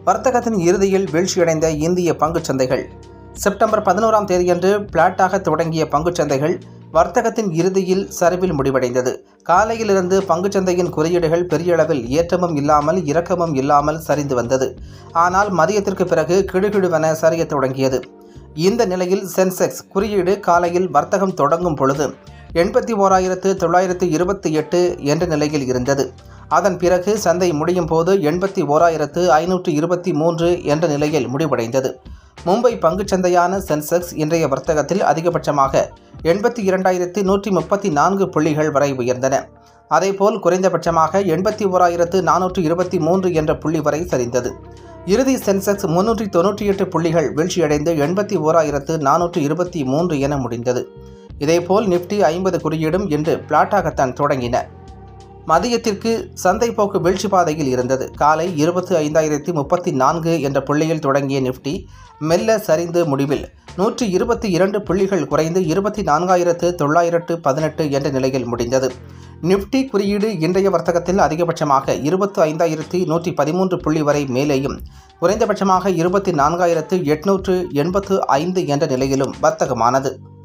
வர்த்தகத்தின் இறுதியில் வீழ்ச்சியடைந்த இந்திய பங்குச் சந்தைகள் செப்டம்பர் பதினோராம் தேதியன்று பிளாட்டாக தொடங்கிய பங்குச் சந்தைகள் வர்த்தகத்தின் இறுதியில் சரிவில் முடிவடைந்தது காலையிலிருந்து பங்குச்சந்தையின் குறியீடுகள் பெரிய அளவில் ஏற்றமும் இல்லாமல் இறக்கமும் இல்லாமல் சரிந்து வந்தது ஆனால் மதியத்திற்கு பிறகு கிடுகிடுவென சரியத் தொடங்கியது இந்த நிலையில் சென்செக்ஸ் குறியீடு காலையில் வர்த்தகம் தொடங்கும் பொழுது எண்பத்தி ஓராயிரத்து தொள்ளாயிரத்து இருபத்தி எட்டு என்ற நிலையில் இருந்தது அதன் பிறகு சந்தை முடியும் போது எண்பத்தி ஓராயிரத்து ஐநூற்று இருபத்தி மூன்று என்ற நிலையில் முடிவடைந்தது மும்பை பங்குச்சந்தையான சென்செக்ஸ் இன்றைய வர்த்தகத்தில் அதிகபட்சமாக எண்பத்தி இரண்டாயிரத்து நூற்றி முப்பத்தி நான்கு புள்ளிகள் வரை உயர்ந்தன அதேபோல் குறைந்தபட்சமாக எண்பத்தி ஓராயிரத்து நானூற்று இருபத்தி மூன்று என்ற புள்ளி வரை சரிந்தது இறுதி சென்செக்ஸ் முன்னூற்றி தொன்னூற்றி எட்டு புள்ளிகள் வீழ்ச்சியடைந்து எண்பத்தி ஓராயிரத்து நானூற்று இருபத்தி மூன்று என முடிந்தது இதேபோல் நிப்டி ஐம்பது குறியீடும் இன்று பிளாட்டாகத்தான் தொடங்கின மதியத்திற்கு சந்தை போக்கு வீழ்ச்சி பாதையில் இருந்தது காலை இருபத்தி ஐந்தாயிரத்தி முப்பத்தி நான்கு என்ற புள்ளியில் தொடங்கிய நிப்டி மெல்ல சரிந்து முடிவில் நூற்றி இருபத்தி இரண்டு புள்ளிகள் குறைந்து இருபத்தி நான்காயிரத்து தொள்ளாயிரத்து பதினெட்டு என்ற நிலையில் முடிந்தது நிப்டி குறியீடு இன்றைய வர்த்தகத்தில் அதிகபட்சமாக இருபத்தி ஐந்தாயிரத்தி நூற்றி பதிமூன்று புள்ளி வரை மேலேயும் குறைந்தபட்சமாக இருபத்தி நான்காயிரத்து எட்நூற்று எண்பத்து ஐந்து என்ற நிலையிலும் வர்த்தகமானது